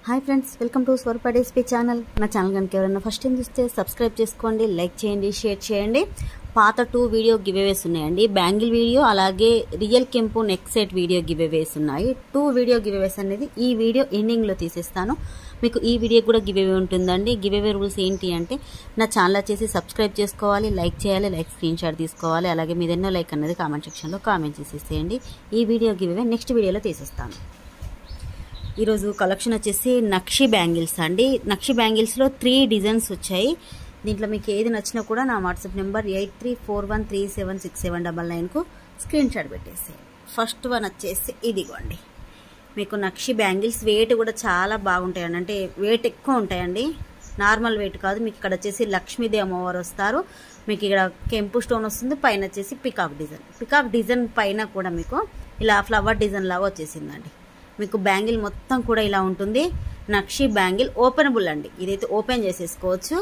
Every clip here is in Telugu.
హాయ్ ఫ్రెండ్స్ వెల్కమ్ టు స్వరప డేస్పీ ఛానల్ నా ఛానల్ కనుక ఎవరైనా ఫస్ట్ టైం చూస్తే సబ్స్క్రైబ్ చేసుకోండి లైక్ చేయండి షేర్ చేయండి పాత టూ వీడియో గివేవేస్ ఉన్నాయండి బ్యాంగిల్ వీడియో అలాగే రియల్ కెంపు నెక్ సెట్ వీడియో గివేవేస్ ఉన్నాయి టూ వీడియో గివేవేస్ అనేది ఈ వీడియో ఎండింగ్లో తీసేస్తాను మీకు ఈ వీడియో కూడా గివేవే ఉంటుందండి గివేవే రూల్స్ ఏంటి అంటే నా ఛానల్ వచ్చేసి సబ్స్క్రైబ్ చేసుకోవాలి లైక్ చేయాలి లైక్ స్క్రీన్ షాట్ తీసుకోవాలి అలాగే మీదెన్నో లైక్ అనేది కామెంట్ సెక్షన్లో కామెంట్ చేసేసేయండి ఈ వీడియో గివేవే నెక్స్ట్ వీడియోలో తీసేస్తాను ఈరోజు కలెక్షన్ వచ్చేసి నక్షి బ్యాంగిల్స్ అండి నక్షి బ్యాంగిల్స్లో త్రీ డిజైన్స్ వచ్చాయి దీంట్లో మీకు ఏది నచ్చినా కూడా నా WhatsApp number eight three four one three seven six seven double నైన్కు స్క్రీన్ షాట్ పెట్టేసి ఫస్ట్ వన్ వచ్చేసి ఇదిగోండి మీకు నక్షి బ్యాంగిల్స్ వెయిట్ కూడా చాలా బాగుంటాయండి అంటే వెయిట్ ఎక్కువ ఉంటాయండి నార్మల్ వెయిట్ కాదు మీకు ఇక్కడ వచ్చేసి లక్ష్మీదేవి అమ్మవారు వస్తారు మీకు ఇక్కడ కెంపు స్టోన్ వస్తుంది పైన వచ్చేసి పికాక్ డిజైన్ పికాక్ డిజైన్ పైన కూడా మీకు ఇలా ఫ్లవర్ డిజైన్ లాగా వచ్చేసిందండి మీకు బ్యాంగిల్ మొత్తం కూడా ఇలా ఉంటుంది నక్షి బ్యాంగిల్ ఓపెనబుల్ అండి ఇదైతే ఓపెన్ చేసేసుకోవచ్చు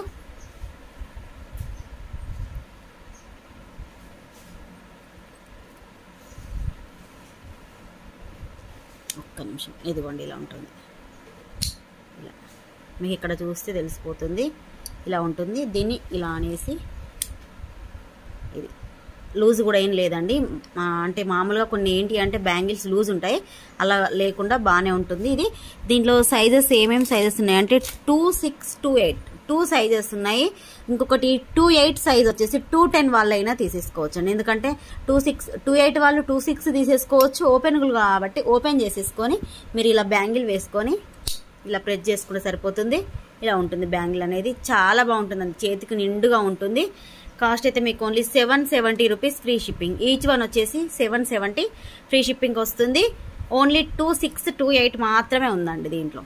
ఒక్క నిమిషం ఇదిగోండి ఇలా ఉంటుంది ఇలా మీకు ఇక్కడ చూస్తే తెలిసిపోతుంది ఇలా ఉంటుంది దీన్ని ఇలా అనేసి ఇది లూజ్ కూడా ఏం లేదండి అంటే మామూలుగా కొన్ని ఏంటి అంటే బ్యాంగిల్స్ లూజ్ ఉంటాయి అలా లేకుండా బాగానే ఉంటుంది ఇది దీంట్లో సైజెస్ ఏమేమి సైజెస్ ఉన్నాయి అంటే two six two eight two sizes ఉన్నాయి ఇంకొకటి టూ ఎయిట్ సైజ్ వచ్చేసి టూ టెన్ వాళ్ళైనా తీసేసుకోవచ్చు అండి ఎందుకంటే టూ సిక్స్ టూ ఎయిట్ వాళ్ళు టూ సిక్స్ తీసేసుకోవచ్చు ఓపెన్ కాబట్టి ఓపెన్ చేసేసుకొని మీరు ఇలా బ్యాంగిల్ వేసుకొని ఇలా ప్రెస్ చేసుకుంటే సరిపోతుంది ఇలా ఉంటుంది బ్యాంగిల్ అనేది చాలా బాగుంటుందండి చేతికి నిండుగా ఉంటుంది కాస్ట్ అయితే మీకు only seven seventy rupees free shipping each one వచ్చేసి సెవెన్ సెవెంటీ ఫ్రీ షిప్పింగ్ వస్తుంది only two six two eight మాత్రమే ఉందండి దీంట్లో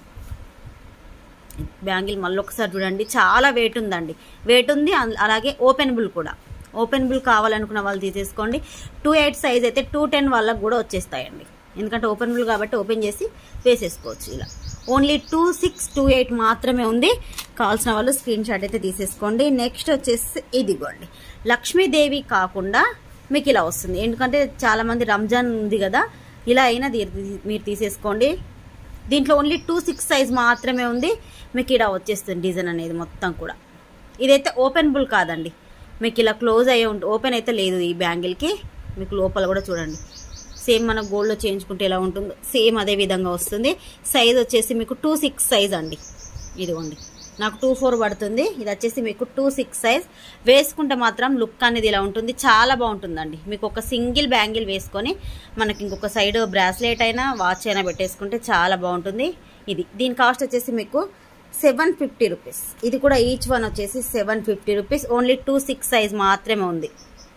బ్యాంగిల్ మళ్ళీ ఒకసారి చూడండి చాలా వెయిట్ ఉందండి వెయిట్ ఉంది అలాగే ఓపెనబుల్ కూడా ఓపెనబుల్ కావాలనుకున్న వాళ్ళు తీసేసుకోండి టూ ఎయిట్ సైజ్ అయితే టూ టెన్ వాళ్ళకి కూడా వచ్చేస్తాయండి ఎందుకంటే ఓపెనబుల్ కాబట్టి ఓపెన్ చేసి వేసేసుకోవచ్చు ఇలా only two six two eight మాత్రమే ఉంది కావాల్సిన వాళ్ళు స్క్రీన్ షాట్ అయితే తీసేసుకోండి నెక్స్ట్ వచ్చేసి ఇదిగోండి లక్ష్మీదేవి కాకుండా మీకు ఇలా వస్తుంది ఎందుకంటే చాలామంది రంజాన్ ఉంది కదా ఇలా అయినా మీరు తీసేసుకోండి దీంట్లో ఓన్లీ టూ సిక్స్ సైజ్ మాత్రమే ఉంది మీకు ఇలా వచ్చేస్తుంది డిజైన్ అనేది మొత్తం కూడా ఇదైతే ఓపెనబుల్ కాదండి మీకు ఇలా క్లోజ్ అయ్యే ఉంటుంది ఓపెన్ అయితే లేదు ఈ బ్యాంగిల్కి మీకు లోపల కూడా చూడండి సేమ్ మన గోల్డ్లో చేయించుకుంటే ఎలా ఉంటుందో సేమ్ అదే విధంగా వస్తుంది సైజ్ వచ్చేసి మీకు టూ సిక్స్ సైజ్ అండి ఇదిగోండి నాకు టూ ఫోర్ పడుతుంది ఇది వచ్చేసి మీకు టూ సిక్స్ సైజ్ వేసుకుంటే మాత్రం లుక్ అనేది ఇలా ఉంటుంది చాలా బాగుంటుందండి మీకు ఒక సింగిల్ బ్యాంగిల్ వేసుకొని మనకి ఇంకొక సైడ్ బ్రాస్లెట్ అయినా వాచ్ అయినా పెట్టేసుకుంటే చాలా బాగుంటుంది ఇది దీని కాస్ట్ వచ్చేసి మీకు సెవెన్ ఫిఫ్టీ రూపీస్ ఇది కూడా ఈచ్ వన్ వచ్చేసి seven fifty rupees only two six size మాత్రమే ఉంది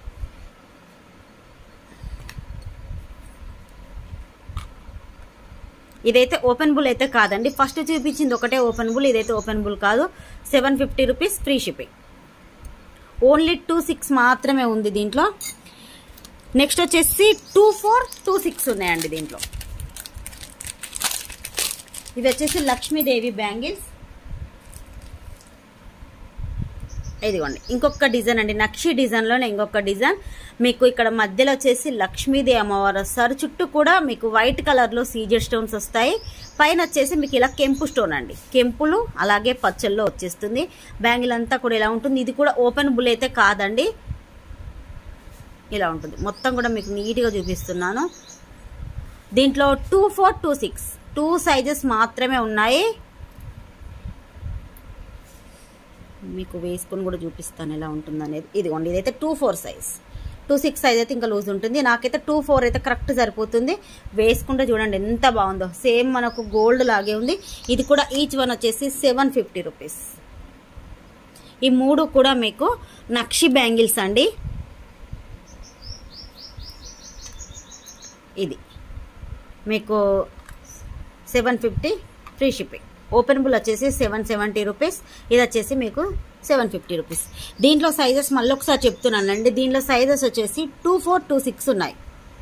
ఇదైతే ఓపెనబుల్ అయితే కాదండి ఫస్ట్ చూపించింది ఒకటే ఓపెనబుల్ ఇదైతే ఓపెనబుల్ కాదు seven fifty rupees free shipping only two six మాత్రమే ఉంది దీంట్లో నెక్స్ట్ వచ్చేసి టూ ఫోర్ టూ సిక్స్ ఉన్నాయండి దీంట్లో ఇది వచ్చేసి లక్ష్మీదేవి బ్యాంగిల్స్ ఇదిగోండి ఇంకొక డిజైన్ అండి నక్షి డిజైన్లోనే ఇంకొక డిజైన్ మీకు ఇక్కడ మధ్యలో వచ్చేసి లక్ష్మీదేవి అమ్మవారు వస్తారు చుట్టూ కూడా మీకు వైట్ కలర్లో సీజర్ స్టోన్స్ వస్తాయి పైన వచ్చేసి మీకు ఇలా కెంపు స్టోన్ అండి కెంపులు అలాగే పచ్చల్లో వచ్చేస్తుంది బ్యాంగిల్ అంతా కూడా ఇలా ఉంటుంది ఇది కూడా ఓపెన్ బుల్ అయితే కాదండి ఇలా ఉంటుంది మొత్తం కూడా మీకు నీట్గా చూపిస్తున్నాను దీంట్లో two four two six two sizes మాత్రమే ఉన్నాయి మీకు వేసుకొని కూడా చూపిస్తాను ఎలా ఉంటుంది అనేది ఇదిగోండి ఇదైతే two four size two six size అయితే ఇంకా లూజ్ ఉంటుంది నాకైతే టూ ఫోర్ అయితే కరెక్ట్ సరిపోతుంది వేసుకుంటే చూడండి ఎంత బాగుందో సేమ్ మనకు గోల్డ్ లాగే ఉంది ఇది కూడా ఈచ్ వన్ వచ్చేసి సెవెన్ ఫిఫ్టీ రూపీస్ ఈ మూడు కూడా మీకు నక్షి బ్యాంగిల్స్ అండి ఇది మీకు seven fifty free shipping openable వచ్చేసి సెవెన్ సెవెంటీ రూపీస్ ఇది వచ్చేసి మీకు సెవెన్ ఫిఫ్టీ రూపీస్ దీంట్లో సైజెస్ మళ్ళీ ఒకసారి చెప్తున్నానండి దీంట్లో సైజెస్ వచ్చేసి టూ ఫోర్ టూ సిక్స్ ఉన్నాయి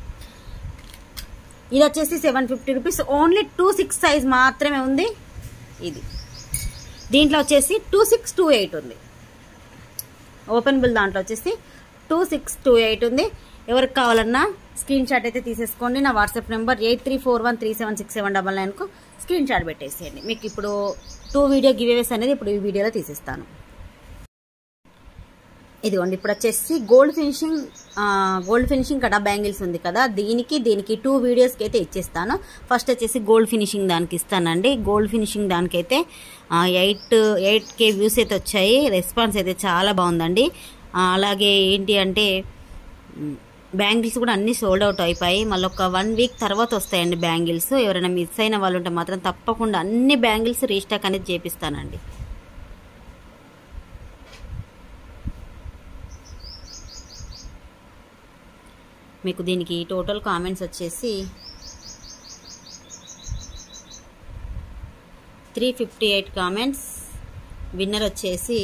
ఇది వచ్చేసి seven fifty rupees only two six size మాత్రమే ఉంది ఇది దీంట్లో వచ్చేసి టూ సిక్స్ టూ ఎయిట్ ఉంది ఓపెనబుల్ దాంట్లో వచ్చేసి టూ సిక్స్ టూ ఎయిట్ ఉంది ఎవరికి కావాలన్నా స్క్రీన్ షాట్ అయితే తీసేసుకోండి నా WhatsApp number eight three four one three seven six seven double నైన్కు స్క్రీన్ షాట్ పెట్టేసేయండి మీకు ఇప్పుడు టూ వీడియో గివేవేస్ అనేది ఇప్పుడు ఈ వీడియోలో తీసిస్తాను ఇదిగోండి ఇప్పుడు వచ్చేసి గోల్డ్ ఫినిషింగ్ గోల్డ్ ఫినిషింగ్ కడా బ్యాంగిల్స్ ఉంది కదా దీనికి దీనికి టూ వీడియోస్కి అయితే ఇచ్చేస్తాను ఫస్ట్ వచ్చేసి గోల్డ్ ఫినిషింగ్ దానికి ఇస్తానండి గోల్డ్ ఫినిషింగ్ దానికైతే ఎయిట్ ఎయిట్ కే వ్యూస్ అయితే వచ్చాయి రెస్పాన్స్ అయితే చాలా బాగుందండి ఆ, అలాగే ఏంటి అంటే బ్యాంగిల్స్ కూడా అన్ని సోల్డ్ అవుట్ అయిపోయి మళ్ళీ ఒక వన్ వీక్ తర్వాత వస్తాయండి బ్యాంగిల్స్ ఎవరైనా మిస్ అయిన వాళ్ళు ఉంటే మాత్రం తప్పకుండా అన్ని బ్యాంగిల్స్ రీస్టాక్ అనేది చేపిస్తానండి మీకు దీనికి టోటల్ కామెంట్స్ వచ్చేసి three fifty eight comments winner వచ్చేసి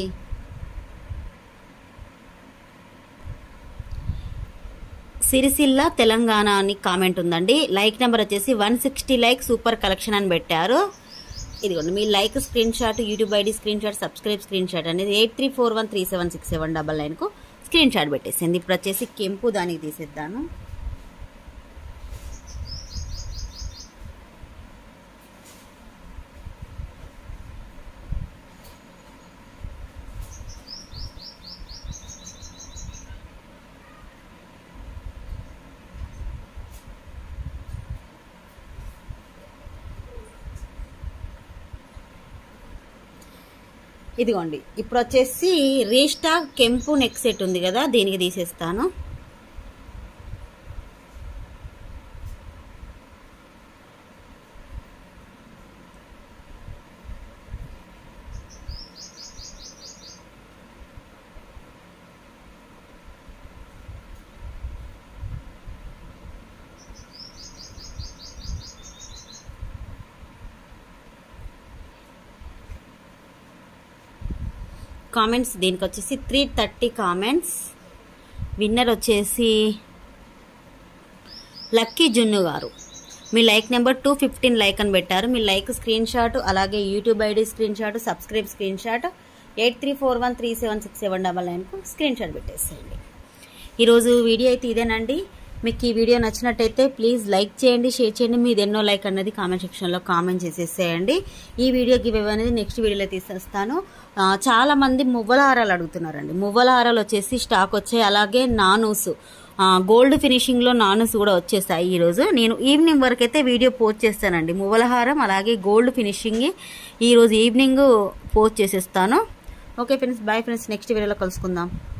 సిరిసిల్ల తెలంగాణ అని కామెంట్ ఉందండి లైక్ నెంబర్ వచ్చేసి one sixty like super collection అని పెట్టారు ఇదిగోండి మీ like screen shot YouTube ID screen shot subscribe screen shot అనేది eight three four one three seven six seven double నైన్కు స్క్రీన్ షాట్ పెట్టేసింది ఇప్పుడు వచ్చేసి కెంపు దానికి తీసేద్దాను ఇదిగోండి ఇప్పుడు వచ్చేసి రీస్టా కెంపు నెక్ సెట్ ఉంది కదా దీనికి తీసేస్తాను కామెంట్స్ దీనికి వచ్చేసి త్రీ థర్టీ కామెంట్స్ విన్నర్ వచ్చేసి లక్కీ జున్ను గారు మీ like number two fifteen like అని పెట్టారు మీ లైక్ స్క్రీన్ షాట్ అలాగే YouTube ID screen shot subscribe screen shot eight three four one three seven six seven double నైన్కు స్క్రీన్ షాట్ పెట్టేసేయండి ఈరోజు వీడియో అయితే ఇదేనండి మీకు ఈ వీడియో నచ్చినట్టయితే ప్లీజ్ లైక్ చేయండి షేర్ చేయండి మీది ఎన్నో లైక్ అన్నది కామెంట్ సెక్షన్లో కామెంట్ చేసేసేయండి ఈ వీడియో గివ్ అనేది నెక్స్ట్ వీడియోలో తీసేస్తాను ఆ, చాలా మంది మువ్వల హారాలు అడుగుతున్నారండి మువ్వల హారాలు వచ్చేసి స్టాక్ వచ్చాయి అలాగే నానూస్ ఆ, గోల్డ్ ఫినిషింగ్లో నానూస్ కూడా వచ్చేసాయి ఈరోజు నేను ఈవినింగ్ వరకు అయితే వీడియో పోస్ట్ చేస్తానండి మువ్వల హారం అలాగే గోల్డ్ ఫినిషింగ్ ఈరోజు ఈవినింగ్ పోస్ట్ చేసేస్తాను okay friends bye friends next వీడియోలో కలుసుకుందాం